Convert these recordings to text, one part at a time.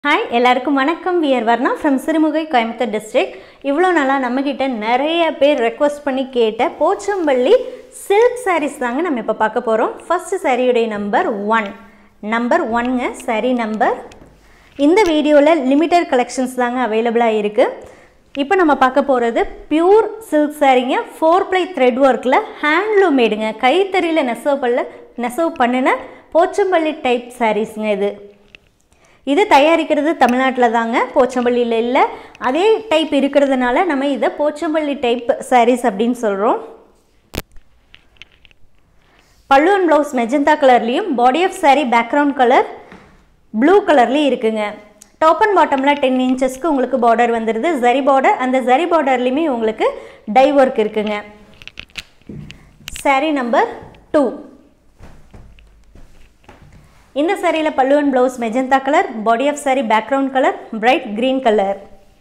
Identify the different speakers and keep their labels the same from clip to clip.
Speaker 1: hi எல்லாருக்கும் வணக்கம் we're Varna from Sirumugai Coimbatore district இவ்வளோ நாளாக நம்மக்கிட்ட நிறைய பேர் ரெக்வஸ்ட் பண்ணி கேட்ட போச்சம்பள்ளி சில்க் sarees தாங்க நம்ம இப்போ பார்க்க போகிறோம் ஃபர்ஸ்ட் சாரியுடைய நம்பர் ஒன் நம்பர் ஒன்ங்க saree நம்பர் இந்த வீடியோவில் லிமிட்டட் கலெக்ஷன்ஸ் தாங்க அவைலபிளாக இருக்குது இப்போ நம்ம பார்க்க போகிறது பியூர் சில்க் சாரீங்க ஃபோர் ப்ளை த்ரெட் ஒர்க்கில் ஹேண்ட்லூம் மேடுங்க கைத்தறியில் நெசவு பண்ண நெசவு பண்ணின போச்சம்பள்ளி டைப் சாரீஸுங்க இது இது தயாரிக்கிறது தமிழ்நாட்டில் தாங்க போச்சம்பள்ளியில் இல்லை அதே டைப் இருக்கிறதுனால நம்ம இதை போச்சம்பள்ளி டைப் sarees அப்படின்னு சொல்கிறோம் பல்லுவன் ப்ளவுஸ் மெஜந்தா கலர்லேயும் body of saree background colour blue கலர்லேயும் இருக்குங்க டாப் அண்ட் பாட்டமில் டென் இன்ச்சஸ்க்கு உங்களுக்கு பார்டர் வந்துடுது ஜரி பார்டர் அந்த ஜரி பார்டர்லேயுமே உங்களுக்கு டை ஒர்க் இருக்குங்க saree நம்பர் டூ இந்த சாரியில் pallu and blouse magenta colour body of saree background colour bright green colour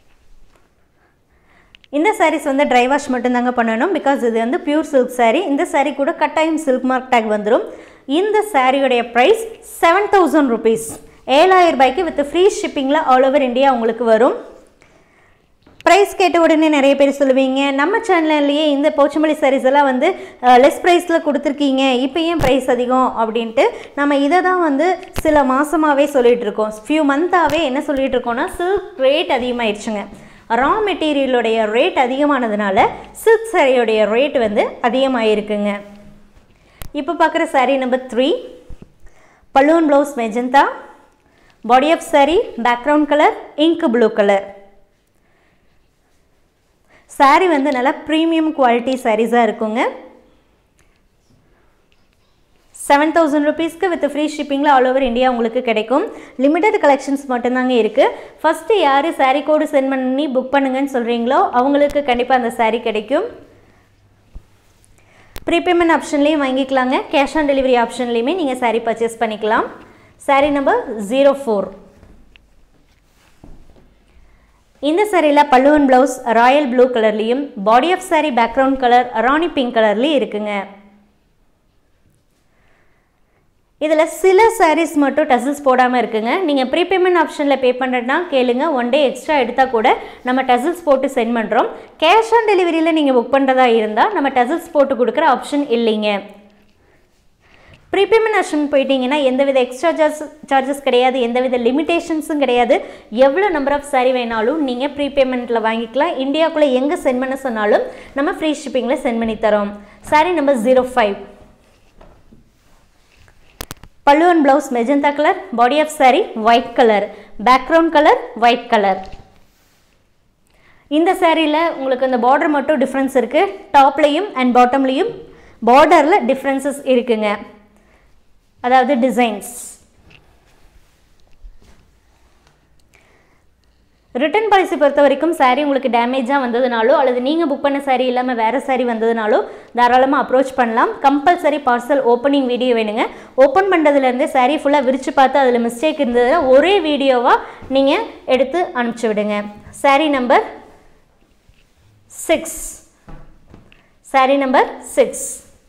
Speaker 1: இந்த sarees வந்து ட்ரை வாஷ் மட்டும்தாங்க பண்ணணும் பிகாஸ் இது வந்து பியூர் சில்க் saree இந்த saree கூட கட்டாயம் சில்க் மார்க் டேக் வந்துடும் இந்த சாரியுடைய ப்ரைஸ் செவன் தௌசண்ட் ருபீஸ் ஏழாயிரம் ரூபாய்க்கு வித் ஃப்ரீ ஷிப்பிங்கில் ஆல் ஓவர் இந்தியா உங்களுக்கு வரும் ப்ரைஸ் கேட்ட உடனே நிறைய பேர் சொல்லுவீங்க நம்ம சேனல்லையே இந்த போச்சமல்லி sarees எல்லாம் வந்து லெஸ் ப்ரைஸில் கொடுத்துருக்கீங்க இப்போ ஏன் ப்ரைஸ் அதிகம் அப்படின்ட்டு நம்ம இதை தான் வந்து சில மாதமாகவே சொல்லிகிட்டு இருக்கோம் ஃபியூ மந்த்தாகவே என்ன சொல்லிகிட்டு இருக்கோம்னா சில்க் ரேட் அதிகமாகிடுச்சுங்க ரா மெட்டீரியலுடைய ரேட் அதிகமானதுனால சில்க் சாரியோடைய ரேட் வந்து அதிகமாகிருக்குங்க இப்போ பார்க்குற saree number three pallu and blouse magenta body of saree background colour ink blue colour saree வந்து நல்லா ப்ரீமியம் குவாலிட்டி சாரீஸாக இருக்குங்க செவன் தௌசண்ட் ருபீஸ்க்கு வித் ஃப்ரீ ஷிப்பிங்கில் ஆல் ஓவர் இந்தியா உங்களுக்கு கிடைக்கும் லிமிட்டட் கலெக்ஷன்ஸ் மட்டும்தாங்க இருக்குது ஃபஸ்ட்டு யார் saree கோடு சென்ட் பண்ணி புக் பண்ணுங்கன்னு சொல்கிறீங்களோ அவங்களுக்கு கண்டிப்பாக அந்த saree கிடைக்கும் ப்ரீபேமெண்ட் ஆப்ஷன்லேயும் வாங்கிக்கலாங்க கேஷ் ஆன் டெலிவரி ஆப்ஷன்லேயுமே நீங்கள் saree பர்ச்சேஸ் பண்ணிக்கலாம் saree நம்பர் ஜீரோ ஃபோர் இந்த சாரியில் பல்லுவன் ப்ளவுஸ் ராயல் ப்ளூ கலர்லேயும் body of saree background colour rani pink கலர்லேயும் இருக்குங்க இதில் சில sarees மட்டும் டசில்ஸ் போடாமல் இருக்குங்க நீங்கள் ப்ரீபேமெண்ட் ஆப்ஷனில் பே பண்ணுறதுனா கேளுங்க ஒன் டே எக்ஸ்ட்ரா எடுத்தால் கூட நம்ம டசில்ஸ் போட்டு சென்ட் பண்ணுறோம் கேஷ் ஆன் டெலிவரியில் நீங்கள் புக் பண்ணுறதா இருந்தால் நம்ம டசில்ஸ் போட்டு கொடுக்குற ஆப்ஷன் இல்லைங்க ப்ரீபேமெண்ட் ஆப்ஷன் போயிட்டீங்கன்னா எந்தவித எக்ஸ்ட்ரா சார்ஜ் சார்ஜஸ் கிடையாது எந்தவித லிமிடேஷன்ஸும் கிடையாது எவ்வளோ நம்பர் ஆஃப் சாரி வேணாலும் நீங்கள் ப்ரீபேமெண்ட்டில் வாங்கிக்கலாம் இந்தியாவுக்குள்ளே எங்கே சென்ட் பண்ண சொன்னாலும் நம்ம ஃப்ரீ ஷிப்பிங்கில் சென்ட் பண்ணி தரோம் saree number zero five pallu and blouse magenta colour body of saree white colour background colour white colour இந்த சாரியில் உங்களுக்கு இந்த பார்டர் மட்டும் டிஃப்ரென்ஸ் இருக்குது டாப்லேயும் அண்ட் பாட்டம்லேயும் பார்டரில் டிஃப்ரென்சஸ் இருக்குங்க அதாவது டிசைன்ஸ் ரிட்டர்ன் பாலிசி பொறுத்த வரைக்கும் saree உங்களுக்கு டேமேஜாக வந்ததுனாலோ அல்லது நீங்கள் புக் பண்ண saree இல்லாமல் வேறு saree வந்ததுனாலோ தாராளமாக அப்ரோச் பண்ணலாம் கம்பல்சரி பார்சல் ஓப்பனிங் வீடியோ வேணுங்க ஓப்பன் பண்ணுறதுலேருந்தே saree ஃபுல்லாக விரித்து பார்த்து அதில் மிஸ்டேக் இருந்ததுன்னா ஒரே வீடியோவாக நீங்கள் எடுத்து அனுப்பிச்சி விடுங்க saree number six saree number six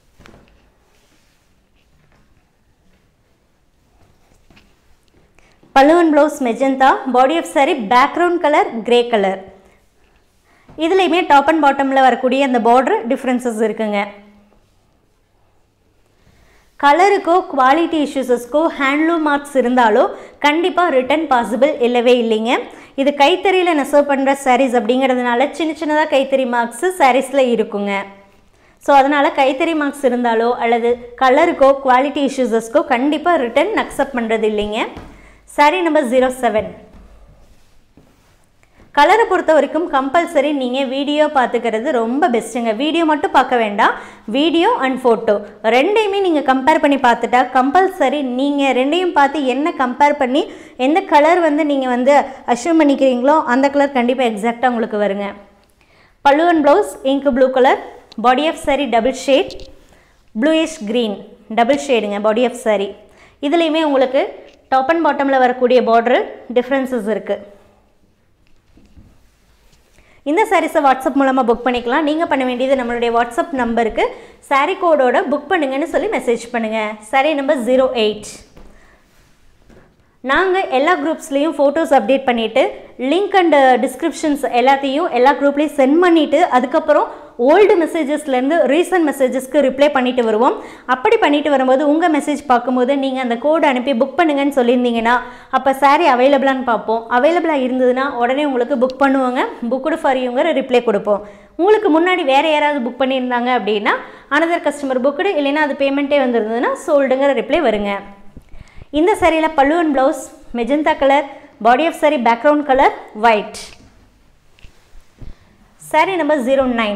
Speaker 1: pallu and blouse magenta body of saree background colour grey colour இதுலேயுமே டாப் அண்ட் பாட்டமில் வரக்கூடிய அந்த பார்டர் டிஃப்ரென்சஸ் இருக்குங்க கலருக்கோ குவாலிட்டி இஷ்யூஸஸ்க்கோ ஹேண்ட்லூம் மார்க்ஸ் இருந்தாலோ கண்டிப்பாக ரிட்டர்ன் பாசிபிள் இல்லவே இல்லைங்க இது கைத்தறியில் நெசவு பண்ணுற sarees அப்படிங்கிறதுனால சின்ன சின்னதாக கைத்தறி மார்க்ஸு சாரீஸில் இருக்குங்க ஸோ அதனால் கைத்தறி மார்க்ஸ் இருந்தாலோ அல்லது கலருக்கோ குவாலிட்டி இஷ்யூஸஸ்க்கோ கண்டிப்பாக ரிட்டர்ன் அக்செப்ட் பண்ணுறது இல்லைங்க saree நம்பர் ஜீரோ செவன் கலரை பொறுத்த வரைக்கும் கம்பல்சரி நீங்கள் வீடியோ பார்த்துக்கிறது ரொம்ப பெஸ்ட்டுங்க வீடியோ மட்டும் பார்க்க வேண்டாம் வீடியோ அண்ட் ஃபோட்டோ ரெண்டையுமே நீங்கள் கம்பேர் பண்ணி பார்த்துட்டா கம்பல்சரி நீங்கள் ரெண்டையும் பார்த்து என்ன கம்பேர் பண்ணி எந்த கலர் வந்து நீங்கள் வந்து அஷ்யூம் பண்ணிக்கிறீங்களோ அந்த கலர் கண்டிப்பாக எக்ஸாக்டாக உங்களுக்கு வருங்க pallu and blouse ink blue colour body of saree double shade bluish green double ஷேடுங்க பாடி ஆஃப் saree இதுலேயுமே உங்களுக்கு டாப் அண்ட் பாட்டமில் வரக்கூடிய பார்டரு டிஃப்ரென்சஸ் இருக்குது இந்த சாரீஸை வாட்ஸ்அப் மூலமாக புக் பண்ணிக்கலாம் நீங்கள் பண்ண வேண்டியது நம்மளுடைய வாட்ஸ்அப் நம்பருக்கு சாரீ கோடோட புக் பண்ணுங்கன்னு சொல்லி மெசேஜ் பண்ணுங்கள் சாரீ நம்பர் ஜீரோ எயிட் நாங்கள் எல்லா குரூப்ஸ்லேயும் ஃபோட்டோஸ் அப்டேட் பண்ணிவிட்டு லிங்க் அண்ட் டிஸ்கிரிப்ஷன்ஸ் எல்லாத்தையும் எல்லா குரூப்லேயும் சென்ட் பண்ணிவிட்டு அதுக்கப்புறம் ஓல்டு மெசேஜஸ்லேருந்து ரீசன்ட் மெசேஜஸ்க்கு ரிப்ளை பண்ணிட்டு வருவோம் அப்படி பண்ணிட்டு வரும்போது உங்கள் மெசேஜ் பார்க்கும்போது நீங்கள் அந்த கோடு அனுப்பி புக் பண்ணுங்கன்னு சொல்லியிருந்தீங்கன்னா அப்போ சாரீ அவைலபிளான்னு பார்ப்போம் அவைலபிளாக இருந்ததுன்னா உடனே உங்களுக்கு புக் பண்ணுவாங்க புக்குடு ஃபார் யூங்கிற ரிப்ளை கொடுப்போம் உங்களுக்கு முன்னாடி வேறு யாராவது புக் பண்ணியிருந்தாங்க அப்படின்னா அனதர் கஸ்டமர் புக்குடு இல்லைன்னா அது பேமெண்ட்டே வந்திருந்ததுன்னா சோல்டுங்கிற ரிப்ளை வருங்க இந்த சாரியில் pallu and blouse magenta colour body of saree background colour white saree number zero nine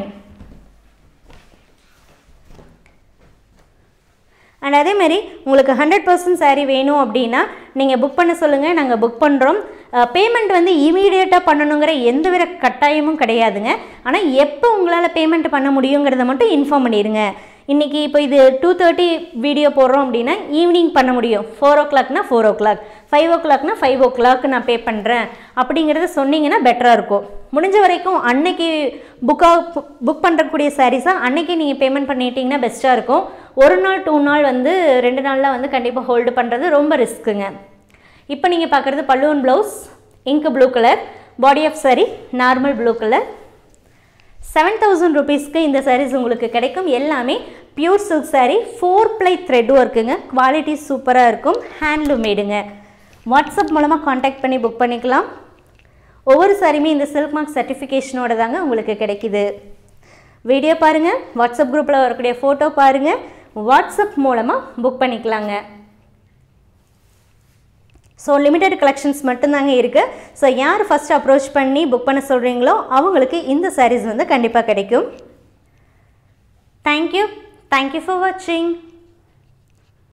Speaker 1: and அதேமாரி உங்களுக்கு ஹண்ட்ரட் பர்சன்ட் சாரீ வேணும் அப்படின்னா நீங்கள் புக் பண்ண சொல்லுங்கள் நாங்கள் புக் பண்ணுறோம் பேமெண்ட் வந்து இமீடியட்டாக பண்ணணுங்கிற எந்த வித கட்டாயமும் கிடையாதுங்க ஆனால் எப்போ உங்களால் பேமெண்ட் பண்ண முடியுங்கிறத மட்டும் இன்ஃபார்ம் பண்ணிடுங்க இன்றைக்கி இப்போ இது டூ தேர்ட்டி வீடியோ போடுறோம் அப்படின்னா ஈவினிங் பண்ண முடியும் ஃபோர் ஓ கிளாக்னா ஃபோர் ஓ கிளாக் ஃபைவ் ஓ கிளாக்னா ஃபைவ் ஓ கிளாக் நான் பே பண்ணுறேன் அப்படிங்கிறத சொன்னீங்கன்னா பெட்டராக இருக்கும் முடிஞ்ச வரைக்கும் அன்னைக்கு புக்காக புக் பண்ணுறக்கூடிய சாரீஸாக அன்னைக்கு நீங்கள் பேமெண்ட் பண்ணிட்டீங்கன்னா பெஸ்ட்டாக இருக்கும் ஒரு நாள் டூ நாள் வந்து ரெண்டு நாளில் வந்து கண்டிப்பாக ஹோல்டு பண்ணுறது ரொம்ப ரிஸ்க்குங்க இப்போ நீங்கள் பார்க்குறது pallu and blouse ink blue colour body of saree normal blue colour seven thousand ருபீஸ்க்கு இந்த சாரீஸ் உங்களுக்கு கிடைக்கும் எல்லாமே pure silk saree four ply thread ஒர்க்குங்க குவாலிட்டி சூப்பராக இருக்கும் ஹேண்ட்லூம் மேடுங்க வாட்ஸ்அப் மூலமாக காண்டாக்ட் பண்ணி புக் பண்ணிக்கலாம் ஒவ்வொரு சாரியுமே இந்த சில்க் மார்க் சர்டிஃபிகேஷனோட தாங்க உங்களுக்கு கிடைக்குது வீடியோ பாருங்கள் வாட்ஸ்அப் குரூப்பில் வரக்கூடிய ஃபோட்டோ பாருங்கள் வாட்ஸ்அப் மூலமாக புக் பண்ணிக்கலாங்க ஸோ லிமிட்டெட் கலெக்ஷன்ஸ் மட்டும்தாங்க இருக்குது ஸோ யார் ஃபஸ்ட் அப்ரோச் பண்ணி புக் பண்ண சொல்கிறீங்களோ அவங்களுக்கு இந்த சாரீஸ் வந்து கண்டிப்பாக கிடைக்கும் தேங்க்யூ தேங்க்யூ ஃபார் வாட்சிங்